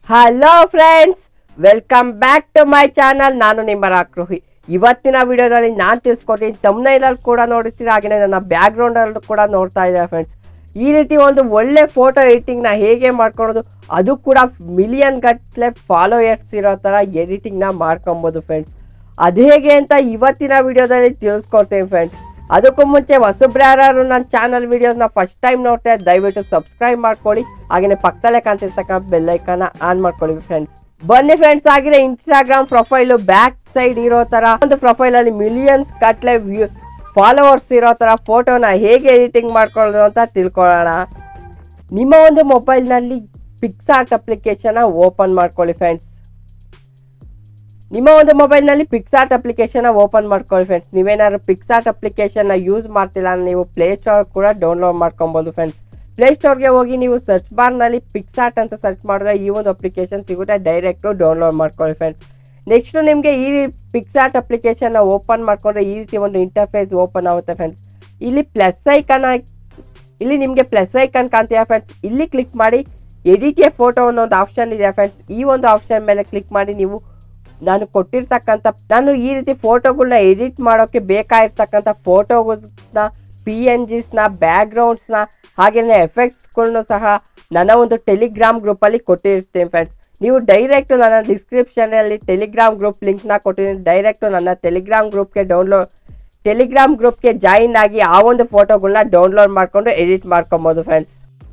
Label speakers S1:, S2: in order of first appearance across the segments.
S1: hello friends welcome back to my channel ನಾನು ನಿಮ್ಮ ರಾಕ್ರೋಹಿ ಇವತ್ತಿನ ವಿಡಿಯೋದಲ್ಲಿ ನಾನು ತಿಳಿಸ್ಕೊಟ್ಟಿದ್ದೀನಿ ತಮ್ನೈಲಲ್ಲಿ ಕೂಡ ನೋಡುತ್ತೀರ ಹಾಗೆಯೇ ನನ್ನ ಬ್ಯಾಕ್ಗ್ರೌಂಡಲ್ಲೂ ಕೂಡ ನೋಡ್ತಾ ಇದ್ದಾರೆ ಫ್ರೆಂಡ್ಸ್ ಈ ರೀತಿ ಒಂದು ಒಳ್ಳೆ ಫೋಟೋ ಎಡಿಟಿಂಗ್ನ ಹೇಗೆ ಮಾಡ್ಕೊಳೋದು ಅದು ಕೂಡ ಮಿಲಿಯನ್ ಗಟ್ಟಲೆ ಫಾಲೋಯರ್ಸ್ ಇರೋ ಥರ ಎಡಿಟಿಂಗ್ನ ಮಾಡ್ಕೊಬೋದು ಫ್ರೆಂಡ್ಸ್ ಅದು ಹೇಗೆ ಅಂತ ಇವತ್ತಿನ ವಿಡಿಯೋದಲ್ಲಿ ತಿಳಿಸ್ಕೊಡ್ತೀನಿ ಫ್ರೆಂಡ್ಸ್ ಅದಕ್ಕೂ ಮುಂಚೆ ಹೊಸಬ್ರು ಯಾರು ನನ್ನ ಚಾನಲ್ ವಿಡಿಯೋಸ್ನ ಫಸ್ಟ್ ಟೈಮ್ ನೋಡ್ತಾ ಇದ್ರೆ ದಯವಿಟ್ಟು ಸಬ್ಸ್ಕ್ರೈಬ್ ಮಾಡ್ಕೊಳ್ಳಿ ಹಾಗೆಯೇ ಪಕ್ಕದಲ್ಲೇ ಕಾಣ್ತಿರ್ತಕ್ಕಂಥ ಬೆಲ್ಲೈಕನ್ನ ಆನ್ ಮಾಡ್ಕೊಳ್ಳಿ ಫ್ರೆಂಡ್ಸ್ ಬನ್ನಿ ಫ್ರೆಂಡ್ಸ್ ಆಗಿರೋ ಇನ್ಸ್ಟಾಗ್ರಾಮ್ ಪ್ರೊಫೈಲು ಬ್ಯಾಕ್ ಸೈಡ್ ಇರೋ ತರ ಒಂದು ಪ್ರೊಫೈಲ್ ಅಲ್ಲಿ ಮಿಲಿಯನ್ಸ್ ಕಟ್ಲೆ ವ್ಯೂ ಫಾಲೋವರ್ಸ್ ಇರೋ ತರ ಫೋಟೋನ ಹೇಗೆ ಎಡಿಟಿಂಗ್ ಮಾಡ್ಕೊಳ್ಳೋದು ಅಂತ ತಿಳ್ಕೊಳ್ಳೋಣ ನಿಮ್ಮ ಒಂದು ಮೊಬೈಲ್ನಲ್ಲಿ ಪಿಕ್ಸಾರ್ಟ್ ಅಪ್ಲಿಕೇಶನ್ ಓಪನ್ ಮಾಡ್ಕೊಳ್ಳಿ ಫ್ರೆಂಡ್ಸ್ ನಿಮ್ಮ ಒಂದು ಮೊಬೈಲ್ನಲ್ಲಿ ಪಿಕ್ಸಾರ್ಟ್ ಅಪ್ಲಿಕೇಶನ್ ಓಪನ್ ಮಾಡ್ಕೊಳ್ಳಿ ಫ್ರೆಂಡ್ಸ್ ನೀವೇನಾದ್ರು ಪಿಕ್ಸಾರ್ಟ್ ಅಪ್ಲಿಕೇಶನ್ನ ಯೂಸ್ ಮಾಡ್ತಿಲ್ಲ ಅಂದ್ರೆ ನೀವು ಪ್ಲೇಸ್ಟೋರ್ ಕೂಡ ಡೌನ್ಲೋಡ್ ಮಾಡ್ಕೊಬೋದು ಫ್ರೆಂಡ್ಸ್ ಪ್ಲೇಸ್ಟೋರ್ಗೆ ಹೋಗಿ ನೀವು ಸರ್ಚ್ ಬಾರ್ನಲ್ಲಿ ಪಿಕ್ಸಾರ್ಟ್ ಅಂತ ಸರ್ಚ್ ಮಾಡಿದ್ರೆ ಈ ಒಂದು ಅಪ್ಲಿಕೇಶನ್ ಸಿಗುತ್ತೆ ಡೈರೆಕ್ಟು ಡೌನ್ಲೋಡ್ ಮಾಡ್ಕೊಳ್ಳಿ ಫ್ರೆಂಡ್ಸ್ ನೆಕ್ಸ್ಟು ನಿಮಗೆ ಈ ಪಿಕ್ಸಾರ್ಟ್ ಅಪ್ಲಿಕೇಶನ್ನ ಓಪನ್ ಮಾಡಿಕೊಂಡ್ರೆ ಈ ರೀತಿ ಒಂದು ಇಂಟರ್ಫೇಸ್ ಓಪನ್ ಆಗುತ್ತೆ ಫ್ರೆಂಡ್ಸ್ ಇಲ್ಲಿ ಪ್ಲಸ್ ಐಕನ್ ಇಲ್ಲಿ ನಿಮಗೆ ಪ್ಲಸ್ ಐಕನ್ ಕಾಣ್ತೀರಾ ಫ್ರೆಂಡ್ಸ್ ಇಲ್ಲಿ ಕ್ಲಿಕ್ ಮಾಡಿ ಎಡಿಟ್ ಎ ಫೋಟೋ ಅನ್ನೋ ಒಂದು ಆಪ್ಷನ್ ಇದೆ ಫ್ರೆಂಡ್ಸ್ ಈ ಒಂದು ಆಪ್ಷನ್ ಮೇಲೆ ಕ್ಲಿಕ್ ಮಾಡಿ ನೀವು ನಾನು ಕೊಟ್ಟಿರ್ತಕ್ಕಂಥ ನಾನು ಈ ರೀತಿ ಫೋಟೋಗಳನ್ನ ಎಡಿಟ್ ಮಾಡೋಕ್ಕೆ ಬೇಕಾಗಿರ್ತಕ್ಕಂಥ ಫೋಟೋಗಳನ್ನ ಪಿ ಎನ್ ಜಿಸ್ನ ಬ್ಯಾಕ್ಗ್ರೌಂಡ್ಸ್ನ ಹಾಗೆಯೇ ಎಫೆಕ್ಟ್ಸ್ಗಳನ್ನು ಸಹ ನನ್ನ ಒಂದು ಟೆಲಿಗ್ರಾಮ್ ಗ್ರೂಪಲ್ಲಿ ಕೊಟ್ಟಿರ್ತೀನಿ ಫ್ರೆಂಡ್ಸ್ ನೀವು ಡೈರೆಕ್ಟ್ ನನ್ನ ಡಿಸ್ಕ್ರಿಪ್ಷನಲ್ಲಿ ಟೆಲಿಗ್ರಾಮ್ ಗ್ರೂಪ್ ಲಿಂಕ್ನ ಕೊಟ್ಟಿದ್ದೀನಿ ಡೈರೆಕ್ಟು ನನ್ನ ಟೆಲಿಗ್ರಾಮ್ ಗ್ರೂಪ್ಗೆ ಡೌನ್ಲೋಡ್ ಟೆಲಿಗ್ರಾಮ್ ಗ್ರೂಪ್ಗೆ ಜಾಯಿನ್ ಆಗಿ ಆ ಒಂದು ಫೋಟೋಗಳನ್ನ ಡೌನ್ಲೋಡ್ ಮಾಡಿಕೊಂಡು ಎಡಿಟ್ ಮಾಡ್ಕೊಬೋದು friends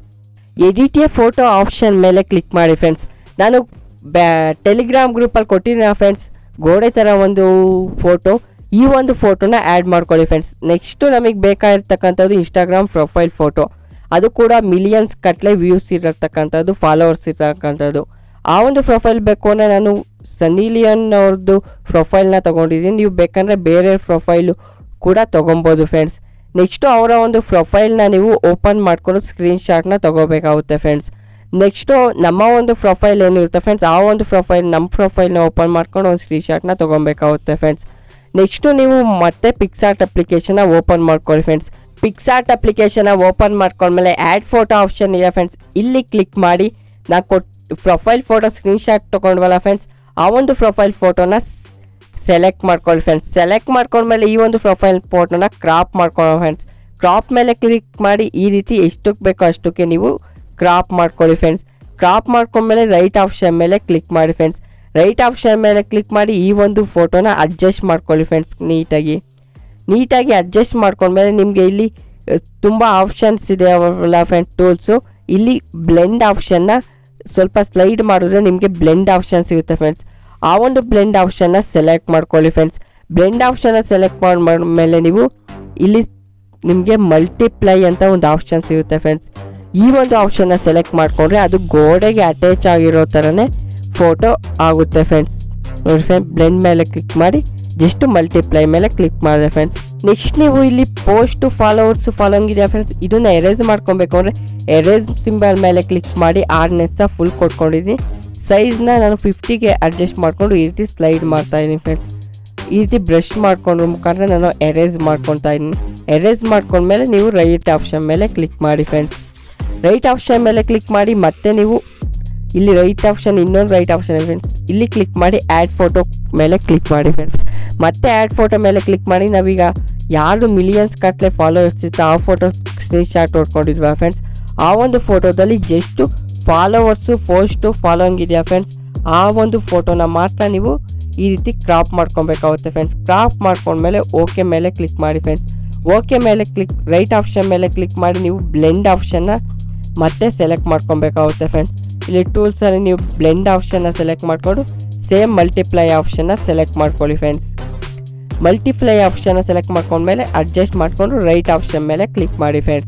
S1: edit a photo option ಮೇಲೆ ಕ್ಲಿಕ್ ಮಾಡಿ ಫ್ರೆಂಡ್ಸ್ ನಾನು ಬ್ಯಾ ಟೆಲಿಗ್ರಾಮ್ ಗ್ರೂಪಲ್ಲಿ ಕೊಟ್ಟಿದ್ದೀನಿ ಫ್ರೆಂಡ್ಸ್ ಗೋಡೆ ಥರ ಒಂದು ಫೋಟೋ ಈ ಒಂದು ಫೋಟೋನ ಆ್ಯಡ್ ಮಾಡ್ಕೊಳ್ಳಿ ಫ್ರೆಂಡ್ಸ್ ನೆಕ್ಸ್ಟು ನಮಗೆ ಬೇಕಾಗಿರ್ತಕ್ಕಂಥದ್ದು ಇನ್ಸ್ಟಾಗ್ರಾಮ್ ಪ್ರೊಫೈಲ್ ಫೋಟೋ ಅದು ಕೂಡ ಮಿಲಿಯನ್ಸ್ ಕಟ್ಲೆ ವ್ಯೂಸ್ ಇರತಕ್ಕಂಥದ್ದು ಫಾಲೋವರ್ಸ್ ಇರತಕ್ಕಂಥದ್ದು ಆ ಒಂದು ಪ್ರೊಫೈಲ್ ಬೇಕು ಅಂದರೆ ನಾನು ಸನ್ನಿ ಲಿಯೋನ್ ಅವ್ರದ್ದು ಪ್ರೊಫೈಲ್ನ ತೊಗೊಂಡಿದ್ದೀನಿ ನೀವು ಬೇಕಂದರೆ ಬೇರೆ ಪ್ರೊಫೈಲು ಕೂಡ ತೊಗೊಬೋದು ಫ್ರೆಂಡ್ಸ್ ನೆಕ್ಸ್ಟು ಅವರ ಒಂದು ಪ್ರೊಫೈಲ್ನ ನೀವು ಓಪನ್ ಮಾಡಿಕೊಂಡು ಸ್ಕ್ರೀನ್ಶಾಟ್ನ ತೊಗೋಬೇಕಾಗುತ್ತೆ ಫ್ರೆಂಡ್ಸ್ ನೆಕ್ಸ್ಟು ನಮ್ಮ ಒಂದು ಪ್ರೊಫೈಲ್ ಏನಿರುತ್ತೆ ಫ್ರೆಂಡ್ಸ್ ಆ ಒಂದು ಪ್ರೊಫೈಲ್ ನಮ್ಮ ಪ್ರೊಫೈಲ್ನ ಓಪನ್ ಮಾಡ್ಕೊಂಡು ಒಂದು ಸ್ಕ್ರೀನ್ಶಾಟ್ನ ತೊಗೊಬೇಕಾಗುತ್ತೆ ಫ್ರೆಂಡ್ಸ್ ನೆಕ್ಸ್ಟು ನೀವು ಮತ್ತೆ ಪಿಕ್ಸಾರ್ಟ್ ಅಪ್ಲಿಕೇಶನ್ನ ಓಪನ್ ಮಾಡ್ಕೊಳ್ಳಿ ಫ್ರೆಂಡ್ಸ್ ಪಿಕ್ಸಾರ್ಟ್ ಅಪ್ಲಿಕೇಶನ್ನ ಓಪನ್ ಮಾಡ್ಕೊಂಡ್ಮೇಲೆ ಆ್ಯಡ್ ಫೋಟೋ ಆಪ್ಷನ್ ಇದೆ ಫ್ರೆಂಡ್ಸ್ ಇಲ್ಲಿ ಕ್ಲಿಕ್ ಮಾಡಿ ನಾ ಕೊಟ್ಟು ಪ್ರೊಫೈಲ್ ಫೋಟೋ ಸ್ಕ್ರೀನ್ಶಾಟ್ ತೊಗೊಂಡ್ವಲ್ಲ ಫ್ರೆಂಡ್ಸ್ ಆ ಒಂದು ಪ್ರೊಫೈಲ್ ಫೋಟೋನ ಸೆಲೆಕ್ಟ್ ಮಾಡ್ಕೊಳ್ಳಿ ಫ್ರೆಂಡ್ಸ್ ಸೆಲೆಕ್ಟ್ ಮಾಡ್ಕೊಂಡ್ಮೇಲೆ ಈ ಒಂದು ಪ್ರೊಫೈಲ್ ಫೋಟೋನ ಕ್ರಾಪ್ ಮಾಡ್ಕೊಳ್ಳೋ ಫ್ರೆಂಡ್ಸ್ ಕ್ರಾಪ್ ಮೇಲೆ ಕ್ಲಿಕ್ ಮಾಡಿ ಈ ರೀತಿ ಎಷ್ಟಕ್ಕೆ ಬೇಕೋ ಅಷ್ಟಕ್ಕೆ ನೀವು ಕ್ರಾಪ್ ಮಾಡ್ಕೊಳ್ಳಿ ಫ್ರೆಂಡ್ಸ್ ಕ್ರಾಪ್ ಮಾಡ್ಕೊಂಡ್ಮೇಲೆ ರೈಟ್ ಆಪ್ಷನ್ ಮೇಲೆ ಕ್ಲಿಕ್ ಮಾಡಿ ಫ್ರೆಂಡ್ಸ್ ರೈಟ್ ಆಪ್ಷನ್ ಮೇಲೆ ಕ್ಲಿಕ್ ಮಾಡಿ ಈ ಒಂದು ಫೋಟೋನ ಅಡ್ಜಸ್ಟ್ ಮಾಡ್ಕೊಳ್ಳಿ ಫ್ರೆಂಡ್ಸ್ ನೀಟಾಗಿ ನೀಟಾಗಿ ಅಡ್ಜಸ್ಟ್ ಮಾಡ್ಕೊಂಡ್ಮೇಲೆ ನಿಮಗೆ ಇಲ್ಲಿ ತುಂಬ ಆಪ್ಷನ್ಸ್ ಇದೆ ಅವಲ್ಲ ಫ್ರೆಂಡ್ಸ್ ಟೂಲ್ಸು ಇಲ್ಲಿ ಬ್ಲೆಂಡ್ ಆಪ್ಷನ್ನ ಸ್ವಲ್ಪ ಸ್ಲೈಡ್ ಮಾಡಿದ್ರೆ ನಿಮಗೆ ಬ್ಲೆಂಡ್ ಆಪ್ಷನ್ ಸಿಗುತ್ತೆ ಫ್ರೆಂಡ್ಸ್ ಆ ಒಂದು ಬ್ಲೆಂಡ್ ಆಪ್ಷನ್ನ ಸೆಲೆಕ್ಟ್ ಮಾಡ್ಕೊಳ್ಳಿ ಫ್ರೆಂಡ್ಸ್ ಬ್ಲೆಂಡ್ ಆಪ್ಷನ್ನ ಸೆಲೆಕ್ಟ್ ಮಾಡಿದ್ಮೇಲೆ ನೀವು ಇಲ್ಲಿ ನಿಮಗೆ ಮಲ್ಟಿಪ್ಲೈ ಅಂತ ಒಂದು ಆಪ್ಷನ್ ಸಿಗುತ್ತೆ ಫ್ರೆಂಡ್ಸ್ ಈ ಒಂದು ಆಪ್ಷನ್ನ ಸೆಲೆಕ್ಟ್ ಮಾಡಿಕೊಂಡ್ರೆ ಅದು ಗೋಡೆಗೆ ಅಟ್ಯಾಚ್ ಆಗಿರೋ ಥರನೇ ಫೋಟೋ ಆಗುತ್ತೆ ಫ್ರೆಂಡ್ಸ್ ನೋಡಿ ಫ್ರೆಂಡ್ಸ್ ಬ್ಲೆಂಡ್ ಮೇಲೆ ಕ್ಲಿಕ್ ಮಾಡಿ ಜಸ್ಟ್ ಮಲ್ಟಿಪ್ಲೈ ಮೇಲೆ ಕ್ಲಿಕ್ ಮಾಡಿದೆ ಫ್ರೆಂಡ್ಸ್ ನೆಕ್ಸ್ಟ್ ನೀವು ಇಲ್ಲಿ ಪೋಸ್ಟ್ ಫಾಲೋವರ್ಸ್ ಫಾಲೋಯಿಂಗ್ ಇದೆ ಫ್ರೆಂಡ್ಸ್ ಇದನ್ನ ಎರೇಸ್ ಮಾಡ್ಕೊಬೇಕು ಅಂದರೆ ಎರೇಸ್ ಸಿಂಬಲ್ ಮೇಲೆ ಕ್ಲಿಕ್ ಮಾಡಿ ಆರ್ನೆಸ್ಸ ಫುಲ್ ಕೊಟ್ಕೊಂಡಿದ್ದೀನಿ ಸೈಜ್ನ ನಾನು ಫಿಫ್ಟಿಗೆ ಅಡ್ಜಸ್ಟ್ ಮಾಡಿಕೊಂಡು ಈ ರೀತಿ ಸ್ಲೈಡ್ ಮಾಡ್ತಾ ಇದ್ದೀನಿ ಫ್ರೆಂಡ್ಸ್ ಈ ರೀತಿ ಬ್ರಷ್ ಮಾಡ್ಕೊಂಡ್ರ ಮುಖಾಂತರ ನಾನು ಎರೇಸ್ ಮಾಡ್ಕೊತಾ ಇದ್ದೀನಿ ಎರೇಸ್ ಮಾಡ್ಕೊಂಡ್ಮೇಲೆ ನೀವು ರೈಟ್ ಆಪ್ಷನ್ ಮೇಲೆ ಕ್ಲಿಕ್ ಮಾಡಿ ಫ್ರೆಂಡ್ಸ್ ರೈಟ್ ಆಪ್ಷನ್ ಮೇಲೆ ಕ್ಲಿಕ್ ಮಾಡಿ ಮತ್ತೆ ನೀವು ಇಲ್ಲಿ ರೈಟ್ ಆಪ್ಷನ್ ಇನ್ನೊಂದು ರೈಟ್ ಆಪ್ಷನ್ ಫ್ರೆಂಡ್ಸ್ ಇಲ್ಲಿ ಕ್ಲಿಕ್ ಮಾಡಿ ಆ್ಯಡ್ ಫೋಟೋ ಮೇಲೆ ಕ್ಲಿಕ್ ಮಾಡಿ ಫ್ರೆಂಡ್ಸ್ ಮತ್ತೆ ಆ್ಯಡ್ ಫೋಟೋ ಮೇಲೆ ಕ್ಲಿಕ್ ಮಾಡಿ ನಾವೀಗ ಯಾರು ಮಿಲಿಯನ್ಸ್ ಕಟ್ಲೆ ಫಾಲೋ ಇರ್ತಿತ್ತು ಆ ಫೋಟೋ ಸ್ಕ್ರೀನ್ಶಾಟ್ ಹೊಡ್ಕೊಂಡಿದ್ವಾ ಫ್ರೆಂಡ್ಸ್ ಆ ಒಂದು ಫೋಟೋದಲ್ಲಿ ಜಸ್ಟು ಫಾಲೋವರ್ಸು ಪೋಸ್ಟು ಫಾಲೋಯಿಂಗ್ ಇದೆಯಾ ಫ್ರೆಂಡ್ಸ್ ಆ ಒಂದು ಫೋಟೋನ ಮಾತ್ರ ನೀವು ಈ ರೀತಿ ಕ್ರಾಪ್ ಮಾಡ್ಕೊಬೇಕಾಗುತ್ತೆ ಫ್ರೆಂಡ್ಸ್ ಕ್ರಾಪ್ ಮಾಡ್ಕೊಂಡ್ಮೇಲೆ ಓಕೆ ಮೇಲೆ ಕ್ಲಿಕ್ ಮಾಡಿ ಫ್ರೆಂಡ್ಸ್ ಓಕೆ ಮೇಲೆ ಕ್ಲಿಕ್ ರೈಟ್ ಆಪ್ಷನ್ ಮೇಲೆ ಕ್ಲಿಕ್ ಮಾಡಿ ನೀವು ಬ್ಲೆಂಡ್ ಆಪ್ಷನ್ನ ಮತ್ತೆ ಸೆಲೆಕ್ಟ್ ಮಾಡ್ಕೊಬೇಕಾಗುತ್ತೆ ಫ್ರೆಂಡ್ಸ್ ಇಲ್ಲಿ ಟೂಲ್ಸಲ್ಲಿ ನೀವು ಬ್ಲೆಂಡ್ ಆಪ್ಷನ್ನ ಸೆಲೆಕ್ಟ್ ಮಾಡಿಕೊಂಡು ಸೇಮ್ ಮಲ್ಟಿಪ್ಲೈ ಆಪ್ಷನ್ನ ಸೆಲೆಕ್ಟ್ ಮಾಡ್ಕೊಳ್ಳಿ ಫ್ರೆಂಡ್ಸ್ ಮಲ್ಟಿಪ್ಲೈ ಆಪ್ಷನ್ನ ಸೆಲೆಕ್ಟ್ ಮಾಡ್ಕೊಂಡ್ಮೇಲೆ ಅಡ್ಜಸ್ಟ್ ಮಾಡಿಕೊಂಡು ರೈಟ್ ಆಪ್ಷನ್ ಮೇಲೆ ಕ್ಲಿಕ್ ಮಾಡಿ ಫ್ರೆಂಡ್ಸ್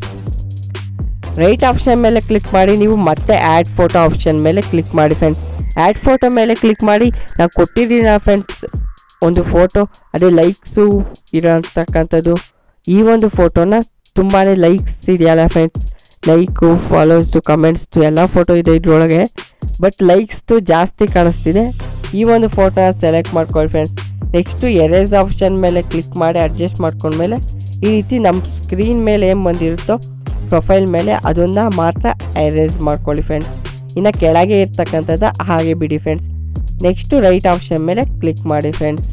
S1: ರೈಟ್ ಆಪ್ಷನ್ ಮೇಲೆ ಕ್ಲಿಕ್ ಮಾಡಿ ನೀವು ಮತ್ತೆ ಆ್ಯಡ್ ಫೋಟೋ ಆಪ್ಷನ್ ಮೇಲೆ ಕ್ಲಿಕ್ ಮಾಡಿ ಫ್ರೆಂಡ್ಸ್ ಆ್ಯಡ್ ಫೋಟೋ ಮೇಲೆ ಕ್ಲಿಕ್ ಮಾಡಿ ನಾವು ಕೊಟ್ಟಿದ್ದೀನಿ ಫ್ರೆಂಡ್ಸ್ ಒಂದು ಫೋಟೋ ಅದೇ ಲೈಕ್ಸು ಇರೋಂತಕ್ಕಂಥದ್ದು ಈ ಒಂದು ಫೋಟೋನ ತುಂಬಾ ಲೈಕ್ಸ್ ಇದೆಯಲ್ಲ ಫ್ರೆಂಡ್ಸ್ ಲೈಕು ಫಾಲೋವರ್ಸು ಕಮೆಂಟ್ಸ್ದು ಎಲ್ಲ ಫೋಟೋ ಇದೆ ಇದ್ರೊಳಗೆ ಬಟ್ ಲೈಕ್ಸ್ದು ಜಾಸ್ತಿ ಕಾಣಿಸ್ತಿದೆ ಈ ಒಂದು ಫೋಟೋನ ಸೆಲೆಕ್ಟ್ ಮಾಡ್ಕೊಳ್ಳಿ ಫ್ರೆಂಡ್ಸ್ ನೆಕ್ಸ್ಟು ಎರೇಸ್ ಆಪ್ಷನ್ ಮೇಲೆ ಕ್ಲಿಕ್ ಮಾಡಿ ಅಡ್ಜಸ್ಟ್ ಮಾಡ್ಕೊಂಡ್ಮೇಲೆ ಈ ರೀತಿ ನಮ್ಮ ಸ್ಕ್ರೀನ್ ಮೇಲೆ ಏನು ಬಂದಿರುತ್ತೋ ಪ್ರೊಫೈಲ್ ಮೇಲೆ ಅದನ್ನು ಮಾತ್ರ ಎರೇಸ್ ಮಾಡ್ಕೊಳ್ಳಿ ಫ್ರೆಂಡ್ಸ್ ಇನ್ನು ಕೆಳಗೆ ಇರ್ತಕ್ಕಂಥದ್ದು ಹಾಗೆ ಬಿಡಿ ಫ್ರೆಂಡ್ಸ್ ನೆಕ್ಸ್ಟು ರೈಟ್ ಆಪ್ಷನ್ ಮೇಲೆ ಕ್ಲಿಕ್ ಮಾಡಿ ಫ್ರೆಂಡ್ಸ್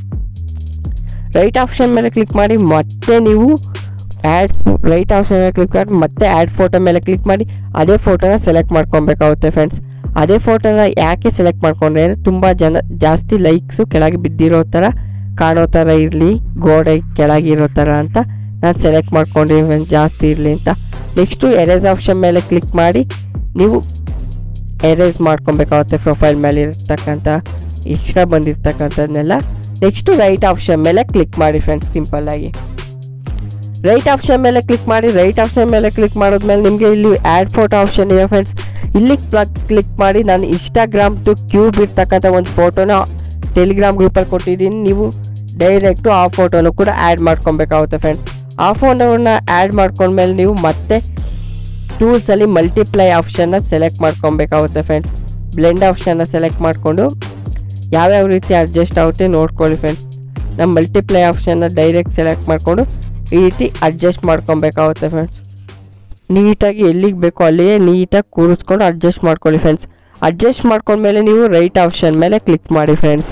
S1: ರೈಟ್ ಆಪ್ಷನ್ ಮೇಲೆ ಕ್ಲಿಕ್ ಮಾಡಿ ಮತ್ತೆ ನೀವು ಆ್ಯಡ್ ರೈಟ್ ಆಪ್ಷನ್ ಮೇಲೆ ಕ್ಲಿಕ್ ಮಾಡಿ ಮತ್ತೆ ಆ್ಯಡ್ ಫೋಟೋ ಮೇಲೆ ಕ್ಲಿಕ್ ಮಾಡಿ ಅದೇ ಫೋಟೋನ ಸೆಲೆಕ್ಟ್ ಮಾಡ್ಕೊಬೇಕಾಗುತ್ತೆ ಫ್ರೆಂಡ್ಸ್ ಅದೇ ಫೋಟೋನ ಯಾಕೆ ಸೆಲೆಕ್ಟ್ ಮಾಡ್ಕೊಂಡ್ರೆ ಅಂದರೆ ತುಂಬ ಜನ ಜಾಸ್ತಿ ಲೈಕ್ಸು ಕೆಳಗೆ ಬಿದ್ದಿರೋ ಥರ ಕಾಣೋ ಥರ ಇರಲಿ ಗೋಡೆ ಕೆಳಗಿರೋ ಥರ ಅಂತ ನಾನು ಸೆಲೆಕ್ಟ್ ಮಾಡ್ಕೊಂಡಿದ್ದೀನಿ ಫ್ರೆಂಡ್ಸ್ ಜಾಸ್ತಿ ಇರಲಿ ಅಂತ ನೆಕ್ಸ್ಟು ಎರೇಸ್ ಆಪ್ಷನ್ ಮೇಲೆ ಕ್ಲಿಕ್ ಮಾಡಿ ನೀವು ಎರೇಸ್ ಮಾಡ್ಕೊಬೇಕಾಗುತ್ತೆ ಪ್ರೊಫೈಲ್ ಮೇಲೆ ಇರ್ತಕ್ಕಂಥ ಎಕ್ಸ್ಟ್ರಾ ಬಂದಿರ್ತಕ್ಕಂಥದ್ದನ್ನೆಲ್ಲ ನೆಕ್ಸ್ಟು ರೈಟ್ ಆಪ್ಷನ್ ಮೇಲೆ ಕ್ಲಿಕ್ ಮಾಡಿ ಫ್ರೆಂಡ್ಸ್ ಸಿಂಪಲ್ಲಾಗಿ ರೈಟ್ ಆಪ್ಷನ್ ಮೇಲೆ ಕ್ಲಿಕ್ ಮಾಡಿ ರೈಟ್ ಆಪ್ಷನ್ ಮೇಲೆ ಕ್ಲಿಕ್ ಮಾಡಿದ್ಮೇಲೆ ನಿಮಗೆ ಇಲ್ಲಿ ಆ್ಯಡ್ ಫೋಟೋ ಆಪ್ಷನ್ ಇದೆ ಫ್ರೆಂಡ್ಸ್ ಇಲ್ಲಿ ಕ್ಲಿಕ್ ಮಾಡಿ ನಾನು ಇನ್ಸ್ಟಾಗ್ರಾಮ್ ಟು ಕ್ಯೂಬ್ ಇರ್ತಕ್ಕಂಥ ಒಂದು ಫೋಟೋನ ಟೆಲಿಗ್ರಾಮ್ ಗ್ರೂಪಲ್ಲಿ ಕೊಟ್ಟಿದ್ದೀನಿ ನೀವು ಡೈರೆಕ್ಟು ಆ ಫೋಟೋನು ಕೂಡ ಆ್ಯಡ್ ಮಾಡ್ಕೊಬೇಕಾಗುತ್ತೆ ಫ್ರೆಂಡ್ಸ್ ಆ ಫೋಟೋನ ಆ್ಯಡ್ ಮಾಡ್ಕೊಂಡ್ಮೇಲೆ ನೀವು ಮತ್ತೆ ಟೂಲ್ಸಲ್ಲಿ ಮಲ್ಟಿಪ್ಲೈ ಆಪ್ಷನ್ನ ಸೆಲೆಕ್ಟ್ ಮಾಡ್ಕೊಬೇಕಾಗುತ್ತೆ ಫ್ರೆಂಡ್ಸ್ ಬ್ಲೆಂಡ್ ಆಪ್ಷನ್ನ ಸೆಲೆಕ್ಟ್ ಮಾಡಿಕೊಂಡು ಯಾವ್ಯಾವ ರೀತಿ ಅಡ್ಜಸ್ಟ್ ಆಗುತ್ತೆ ನೋಡ್ಕೊಳ್ಳಿ ಫ್ರೆಂಡ್ಸ್ ನಮ್ಮ ಮಲ್ಟಿಪ್ಲೈ ಆಪ್ಷನ್ನ ಡೈರೆಕ್ಟ್ ಸೆಲೆಕ್ಟ್ ಮಾಡಿಕೊಂಡು ಈ ರೀತಿ ಅಡ್ಜಸ್ಟ್ ಮಾಡ್ಕೊಬೇಕಾಗುತ್ತೆ ಫ್ರೆಂಡ್ಸ್ ನೀಟಾಗಿ ಎಲ್ಲಿಗೆ ಬೇಕೋ ಅಲ್ಲಿಯೇ ನೀಟಾಗಿ ಕೂರಿಸ್ಕೊಂಡು ಅಡ್ಜಸ್ಟ್ ಮಾಡ್ಕೊಳ್ಳಿ ಫ್ರೆಂಡ್ಸ್ ಅಡ್ಜಸ್ಟ್ ಮಾಡ್ಕೊಂಡ್ಮೇಲೆ ನೀವು ರೈಟ್ ಆಪ್ಷನ್ ಮೇಲೆ ಕ್ಲಿಕ್ ಮಾಡಿ ಫ್ರೆಂಡ್ಸ್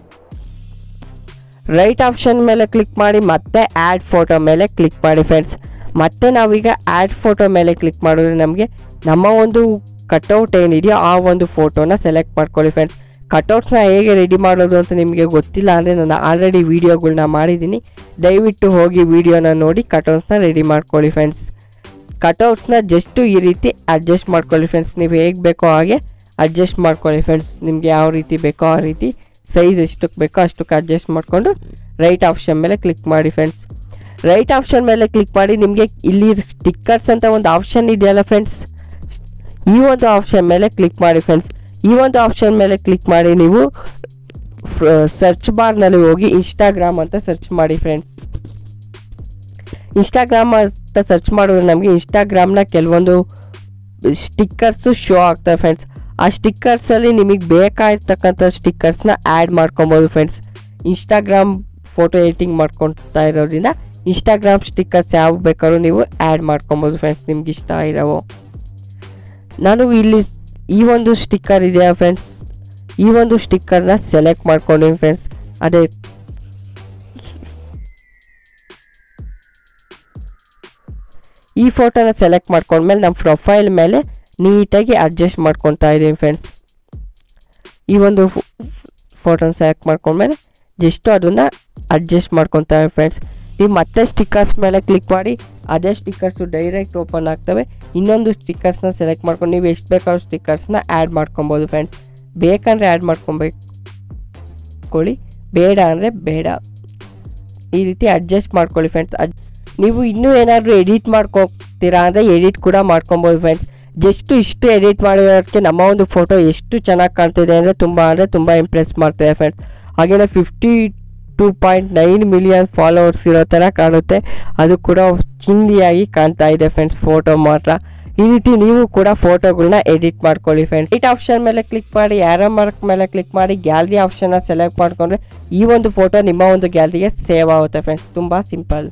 S1: ರೈಟ್ ಆಪ್ಷನ್ ಮೇಲೆ ಕ್ಲಿಕ್ ಮಾಡಿ ಮತ್ತೆ ಆ್ಯಡ್ ಫೋಟೋ ಮೇಲೆ ಕ್ಲಿಕ್ ಮಾಡಿ ಫ್ರೆಂಡ್ಸ್ ಮತ್ತೆ ನಾವೀಗ ಆ್ಯಡ್ ಫೋಟೋ ಮೇಲೆ ಕ್ಲಿಕ್ ಮಾಡಿದ್ರೆ ನಮಗೆ ನಮ್ಮ ಒಂದು ಕಟೌಟ್ ಏನಿದೆಯೋ ಆ ಒಂದು ಫೋಟೋನ ಸೆಲೆಕ್ಟ್ ಮಾಡ್ಕೊಳ್ಳಿ ಫ್ರೆಂಡ್ಸ್ ಕಟೌಟ್ಸ್ನ ಹೇಗೆ ರೆಡಿ ಮಾಡೋದು ಅಂತ ನಿಮಗೆ ಗೊತ್ತಿಲ್ಲ ಅಂದರೆ ನಾನು ಆಲ್ರೆಡಿ ವೀಡಿಯೋಗಳ್ನ ಮಾಡಿದ್ದೀನಿ ದಯವಿಟ್ಟು ಹೋಗಿ ವೀಡಿಯೋನ ನೋಡಿ ಕಟೌಟ್ಸ್ನ ರೆಡಿ ಮಾಡ್ಕೊಳ್ಳಿ ಫ್ರೆಂಡ್ಸ್ ಕಟೌಟ್ಸ್ನ ಜಸ್ಟು ಈ ರೀತಿ ಅಡ್ಜಸ್ಟ್ ಮಾಡ್ಕೊಳ್ಳಿ ಫ್ರೆಂಡ್ಸ್ ನೀವು ಹೇಗೆ ಬೇಕೋ ಹಾಗೆ ಅಡ್ಜಸ್ಟ್ ಮಾಡ್ಕೊಳ್ಳಿ ಫ್ರೆಂಡ್ಸ್ ನಿಮಗೆ ಯಾವ ರೀತಿ ಬೇಕೋ ಆ ರೀತಿ ಸೈಜ್ ಎಷ್ಟಕ್ಕೆ ಬೇಕೋ ಅಷ್ಟಕ್ಕೆ ಅಡ್ಜಸ್ಟ್ ಮಾಡಿಕೊಂಡು ರೈಟ್ ಆಪ್ಷನ್ ಮೇಲೆ ಕ್ಲಿಕ್ ಮಾಡಿ ಫ್ರೆಂಡ್ಸ್ ರೈಟ್ ಆಪ್ಷನ್ ಮೇಲೆ ಕ್ಲಿಕ್ ಮಾಡಿ ನಿಮಗೆ ಇಲ್ಲಿ ಸ್ಟಿಕ್ಕರ್ಸ್ ಅಂತ ಒಂದು ಆಪ್ಷನ್ ಇದೆಯಲ್ಲ ಫ್ರೆಂಡ್ಸ್ ಈ ಒಂದು ಆಪ್ಷನ್ ಮೇಲೆ ಕ್ಲಿಕ್ ಮಾಡಿ ಫ್ರೆಂಡ್ಸ್ ಈ ಒಂದು ಆಪ್ಷನ್ ಮೇಲೆ ಕ್ಲಿಕ್ ಮಾಡಿ ನೀವು ಸರ್ಚ್ ಬಾರ್ನಲ್ಲಿ ಹೋಗಿ ಇನ್ಸ್ಟಾಗ್ರಾಮ್ ಅಂತ ಸರ್ಚ್ ಮಾಡಿ ಫ್ರೆಂಡ್ಸ್ ಇನ್ಸ್ಟಾಗ್ರಾಮ್ ಅಂತ ಸರ್ಚ್ ಮಾಡಿದ್ರೆ ನಮಗೆ ಇನ್ಸ್ಟಾಗ್ರಾಮ್ನ ಕೆಲವೊಂದು ಸ್ಟಿಕ್ಕರ್ಸು ಶೋ ಆಗ್ತವೆ ಫ್ರೆಂಡ್ಸ್ ಆ ಸ್ಟಿಕ್ಕರ್ಸಲ್ಲಿ ನಿಮಗೆ ಬೇಕಾಗಿರ್ತಕ್ಕಂಥ ಸ್ಟಿಕ್ಕರ್ಸ್ನ ಆ್ಯಡ್ ಮಾಡ್ಕೊಬೋದು ಫ್ರೆಂಡ್ಸ್ ಇನ್ಸ್ಟಾಗ್ರಾಮ್ ಫೋಟೋ ಎಡಿಟಿಂಗ್ ಮಾಡ್ಕೊತಾ ಇರೋದ್ರಿಂದ ಇನ್ಸ್ಟಾಗ್ರಾಮ್ ಸ್ಟಿಕ್ಕರ್ಸ್ ಯಾವ ಬೇಕಾದ್ರೂ ನೀವು ಆ್ಯಡ್ ಮಾಡ್ಕೊಬೋದು ಫ್ರೆಂಡ್ಸ್ ನಿಮ್ಗೆ ಇಷ್ಟ ಇರೋವು ನಾನು ಇಲ್ಲಿ ಈ ಒಂದು ಸ್ಟಿಕ್ಕರ್ ಇದೆಯಾ ಫ್ರೆಂಡ್ಸ್ ಈ ಒಂದು ಸ್ಟಿಕ್ಕರ್ನ ಸೆಲೆಕ್ಟ್ ಮಾಡ್ಕೊಂಡಿನಿ ಫ್ರೆಂಡ್ಸ್ ಅದೇ ಈ ಫೋಟೋನ ಸೆಲೆಕ್ಟ್ ಮಾಡ್ಕೊಂಡ್ಮೇಲೆ ನಮ್ಮ ಪ್ರೊಫೈಲ್ ಮೇಲೆ ನೀಟಾಗಿ ಅಡ್ಜಸ್ಟ್ ಮಾಡ್ಕೊತಾ ಇದ್ದೀನಿ ಫ್ರೆಂಡ್ಸ್ ಈ ಒಂದು ಫೋಟೋನ ಸೆಲೆಕ್ಟ್ ಮಾಡ್ಕೊಂಡ್ಮೇಲೆ ಜಸ್ಟು ಅದನ್ನು ಅಡ್ಜಸ್ಟ್ ಮಾಡ್ಕೊತಾರೆ ಫ್ರೆಂಡ್ಸ್ ನೀವು ಮತ್ತೆ ಸ್ಟಿಕ್ಕರ್ಸ್ ಮೇಲೆ ಕ್ಲಿಕ್ ಮಾಡಿ ಅದೇ ಸ್ಟಿಕ್ಕರ್ಸು ಡೈರೆಕ್ಟ್ ಓಪನ್ ಆಗ್ತವೆ ಇನ್ನೊಂದು ಸ್ಟಿಕ್ಕರ್ಸ್ನ ಸೆಲೆಕ್ಟ್ ಮಾಡ್ಕೊಂಡು ನೀವು ಎಷ್ಟು ಬೇಕಾದ್ರೂ ಸ್ಟಿಕ್ಕರ್ಸ್ನ ಆ್ಯಡ್ ಮಾಡ್ಕೊಬೋದು ಫ್ರೆಂಡ್ಸ್ ಬೇಕಂದರೆ ಆ್ಯಡ್ ಮಾಡ್ಕೊಬೇಕೊಳ್ಳಿ ಬೇಡ ಅಂದರೆ ಬೇಡ ಈ ರೀತಿ ಅಡ್ಜಸ್ಟ್ ಮಾಡ್ಕೊಳ್ಳಿ ಫ್ರೆಂಡ್ಸ್ ಅದ್ ನೀವು ಇನ್ನೂ ಏನಾದರೂ ಎಡಿಟ್ ಮಾಡ್ಕೋತೀರಾ ಅಂದರೆ ಎಡಿಟ್ ಕೂಡ ಮಾಡ್ಕೊಬೋದು ಫ್ರೆಂಡ್ಸ್ ಜಸ್ಟ್ ಇಷ್ಟು ಎಡಿಟ್ ಮಾಡಿರೋದಕ್ಕೆ ನಮ್ಮ ಒಂದು ಫೋಟೋ ಎಷ್ಟು ಚೆನ್ನಾಗಿ ಕಾಣ್ತಿದೆ ಅಂದರೆ ತುಂಬ ಅಂದರೆ ತುಂಬ ಇಂಪ್ರೆಸ್ ಮಾಡ್ತಿದೆ ಫ್ರೆಂಡ್ಸ್ ಹಾಗೆಯೇ fifty two point nine million followers ಇರೋ ಥರ ಕಾಣುತ್ತೆ ಅದು ಕೂಡ ಚಿಂದಿಯಾಗಿ ಕಾಣ್ತಾ ಇದೆ ಫ್ರೆಂಡ್ಸ್ ಫೋಟೋ ಮಾತ್ರ ಈ ರೀತಿ ನೀವು ಕೂಡ ಫೋಟೋಗಳನ್ನ ಎಡಿಟ್ ಮಾಡ್ಕೊಳ್ಳಿ ಫ್ರೆಂಡ್ಸ್ ಇಟ್ ಆಪ್ಷನ್ ಮೇಲೆ ಕ್ಲಿಕ್ ಮಾಡಿ ಆರೋ ಮಾರ್ಕ್ ಮೇಲೆ ಕ್ಲಿಕ್ ಮಾಡಿ ಗ್ಯಾಲರಿ ಆಪ್ಷನ್ನ ಸೆಲೆಕ್ಟ್ ಮಾಡಿಕೊಂಡ್ರೆ ಈ ಒಂದು ಫೋಟೋ ನಿಮ್ಮ ಒಂದು ಗ್ಯಾಲರಿಗೆ ಸೇವ್ ಆಗುತ್ತೆ ಫ್ರೆಂಡ್ಸ್ ತುಂಬ ಸಿಂಪಲ್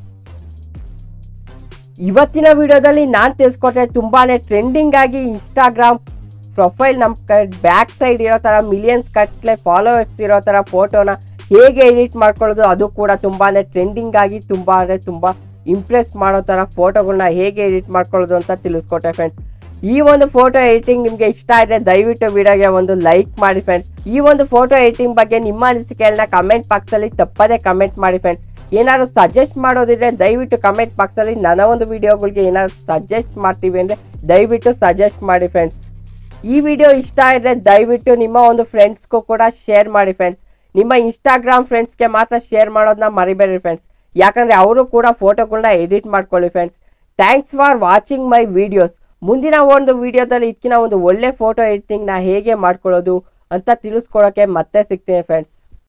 S1: ಇವತ್ತಿನ ವಿಡಿಯೋದಲ್ಲಿ ನಾನು ತಿಳಿಸ್ಕೊಟ್ಟೆ ತುಂಬಾ ಟ್ರೆಂಡಿಂಗ್ ಆಗಿ ಇನ್ಸ್ಟಾಗ್ರಾಮ್ ಪ್ರೊಫೈಲ್ ನಮ್ಮ ಬ್ಯಾಕ್ ಸೈಡ್ ಇರೋ ಥರ ಮಿಲಿಯನ್ಸ್ ಕಟ್ಲೆ ಫಾಲೋವರ್ಸ್ ಇರೋ ಥರ ಫೋಟೋನ ಹೇಗೆ ಎಡಿಟ್ ಮಾಡ್ಕೊಳ್ಳೋದು ಅದು ಕೂಡ ತುಂಬಾ ಟ್ರೆಂಡಿಂಗ್ ಆಗಿ ತುಂಬ ಅಂದರೆ ತುಂಬ ಇಂಪ್ರೆಸ್ ಮಾಡೋ ಥರ ಫೋಟೋಗಳನ್ನ ಹೇಗೆ ಎಡಿಟ್ ಮಾಡ್ಕೊಳ್ಳೋದು ಅಂತ ತಿಳಿಸ್ಕೊಟ್ಟೆ ಫ್ರೆಂಡ್ಸ್ ಈ ಒಂದು ಫೋಟೋ ಎಡಿಟಿಂಗ್ ನಿಮಗೆ ಇಷ್ಟ ಆದರೆ ದಯವಿಟ್ಟು ವಿಡಿಯೋಗೆ ಒಂದು ಲೈಕ್ ಮಾಡಿ ಫ್ರೆಂಡ್ಸ್ ಈ ಒಂದು ಫೋಟೋ ಎಡಿಟಿಂಗ್ ಬಗ್ಗೆ ನಿಮ್ಮ ಅನಿಸಿಕೆಗಳನ್ನ ಕಮೆಂಟ್ ಬಾಕ್ಸಲ್ಲಿ ತಪ್ಪದೇ ಕಮೆಂಟ್ ಮಾಡಿ ಫ್ರೆಂಡ್ಸ್ ಏನಾದ್ರು ಸಜೆಸ್ಟ್ ಮಾಡೋದಿದ್ರೆ ದಯವಿಟ್ಟು ಕಮೆಂಟ್ ಬಾಕ್ಸಲ್ಲಿ ನನ್ನ ಒಂದು ವಿಡಿಯೋಗಳಿಗೆ ಏನಾದ್ರು ಸಜೆಸ್ಟ್ ಮಾಡ್ತೀವಿ ಅಂದರೆ ದಯವಿಟ್ಟು ಸಜೆಸ್ಟ್ ಮಾಡಿ ಫ್ರೆಂಡ್ಸ್ ಈ ವಿಡಿಯೋ ಇಷ್ಟ ಆದರೆ ದಯವಿಟ್ಟು ನಿಮ್ಮ ಒಂದು ಫ್ರೆಂಡ್ಸ್ಗೂ ಕೂಡ ಶೇರ್ ಮಾಡಿ ಫ್ರೆಂಡ್ಸ್ ನಿಮ್ಮ ಇನ್ಸ್ಟಾಗ್ರಾಮ್ ಫ್ರೆಂಡ್ಸ್ಗೆ ಮಾತ್ರ ಶೇರ್ ಮಾಡೋದನ್ನ ಮರಿಬೇಡಿ ಫ್ರೆಂಡ್ಸ್ ಯಾಕಂದರೆ ಅವರು ಕೂಡ ಫೋಟೋಗಳನ್ನ ಎಡಿಟ್ ಮಾಡ್ಕೊಳ್ಳಿ friends thanks for watching my videos ಮುಂದಿನ ಒಂದು ವಿಡಿಯೋದಲ್ಲಿ ಇದಕ್ಕಿನ ಒಂದು ಒಳ್ಳೆ ಫೋಟೋ ಎಡಿಟಿಂಗ್ನ ಹೇಗೆ ಮಾಡ್ಕೊಳ್ಳೋದು ಅಂತ ತಿಳಿಸ್ಕೊಡೋಕ್ಕೆ ಮತ್ತೆ ಸಿಗ್ತೀನಿ ಫ್ರೆಂಡ್ಸ್